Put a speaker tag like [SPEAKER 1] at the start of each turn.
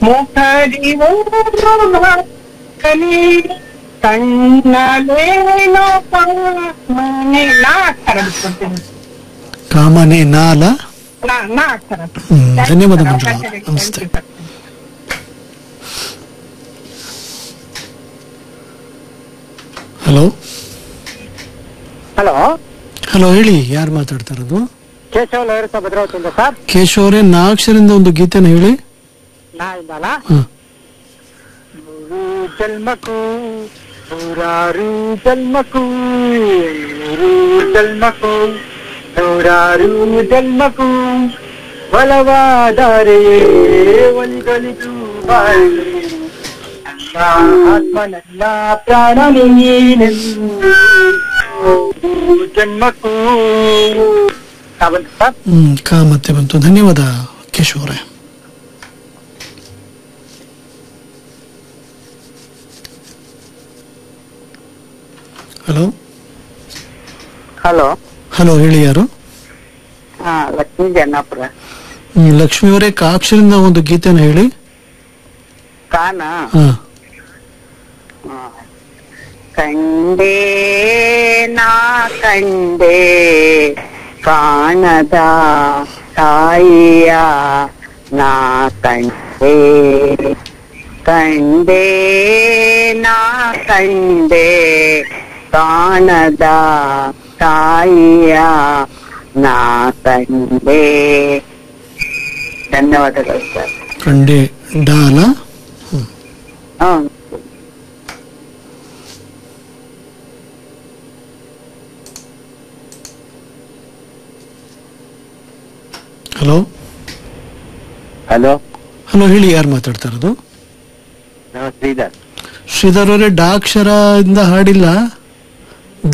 [SPEAKER 1] ಮುಖದಿ ಕಲಿ ಕಣ್ಣಲೇನೋ ಮನೆ ನಾ ಅಕ್ಷರ ಬಿಟ್ಕೊಡ್ತೀನಿ
[SPEAKER 2] ಕಾಮನೆ ನಾಲ
[SPEAKER 1] ನಾ ನಾ ಅಕ್ಷರ
[SPEAKER 2] ಹ್ಮ್, ಧನ್ಯವಾದ
[SPEAKER 1] Thank you,
[SPEAKER 2] ಮಂಜುಳಾ.
[SPEAKER 1] sir.
[SPEAKER 2] ನಮಸ್ತೆ.
[SPEAKER 1] Thank you, sir.
[SPEAKER 2] Hello
[SPEAKER 3] hello
[SPEAKER 2] hello ಹೇಳಿ ಯಾರು ಮಾತಾಡ್ತಾ ಇರೋದು
[SPEAKER 3] ಕೇಶವ ಲಹರಿ ಭದ್ರಾವತಿಯಿಂದ ಸರ್
[SPEAKER 2] ಕೇಶವ್ ಅವರೇ ನಾಲ್ಕರಿಂದ ಒಂದು ಗೀತೆನ ಹೇಳಿ
[SPEAKER 3] ನಾ ಇಂದಲ್ಲ
[SPEAKER 2] ಹ.
[SPEAKER 3] ನೂರು ಜನ್ಮಕ್ಕೂ ನೂರಾರು ಜನ್ಮಕ್ಕೂ ನೂರು ಜನ್ಮಕ್ಕೂ ನೂರಾರು ಜನ್ಮಕ್ಕೂ ಬಲವಾದರೆ ಒಲಿಗೊಲಿದು ಬಾಳು ನನ್ನ ಆತ್ಮ ನನ್ನ ಪ್ರಾಣ ನೀನೆಂದು ನೂರು ಜನ್ಮಕ್ಕೂ ಕಾಬಂತ ಸರ್
[SPEAKER 2] ಹ್ಮ್ ಕಾ ಮತ್ತೆ ಬಂತು ಧನ್ಯವಾದ ಕೇಶವ್ ಅವರೇ ಹಲೋ
[SPEAKER 3] ಹಲೋ
[SPEAKER 2] ಹಲೋ ಹೇಳಿ ಯಾರು
[SPEAKER 3] ಹಾ ಲಕ್ಷ್ಮೀ ಜನ್ನಾಪುರ
[SPEAKER 2] ಹ್ಮ್, ಲಕ್ಷ್ಮಿ ಅವರೇ ಕಾಕ್ಷರಿಂದ ಒಂದು ಗೀತೆನ ಹೇಳಿ
[SPEAKER 3] ಕಾನ
[SPEAKER 2] ಹಾ
[SPEAKER 3] ಕಂಡೇ ನಾ ಕಂಡೇ ಕಾಣದ ತಾಯಿಯ ನಾ ಕಂಡೇ ಕಂಡೇ ನಾ ಕಂಡೇ ಕಾಣದ ತಾಯಿಯ ನಾ ಕಂಡೇ ಧನ್ಯವಾದಗಳು ಸರ್
[SPEAKER 2] ಕಂಡೆ ಡಾಲ
[SPEAKER 3] ಹ್ಮ್
[SPEAKER 2] ಹಲೋ
[SPEAKER 3] ಹಲೋ
[SPEAKER 2] ಹಲೋ ಹೇಳಿ ಯಾರು ಮಾತಾಡ್ತಾ ಇರೋದು
[SPEAKER 3] ನಾವು ಶ್ರೀಧರ್
[SPEAKER 2] ಶ್ರೀಧರ್ ಅವರೇ ಡಾಕ್ಷರ ಇಂದ ಹಾಡಿಲ್ಲ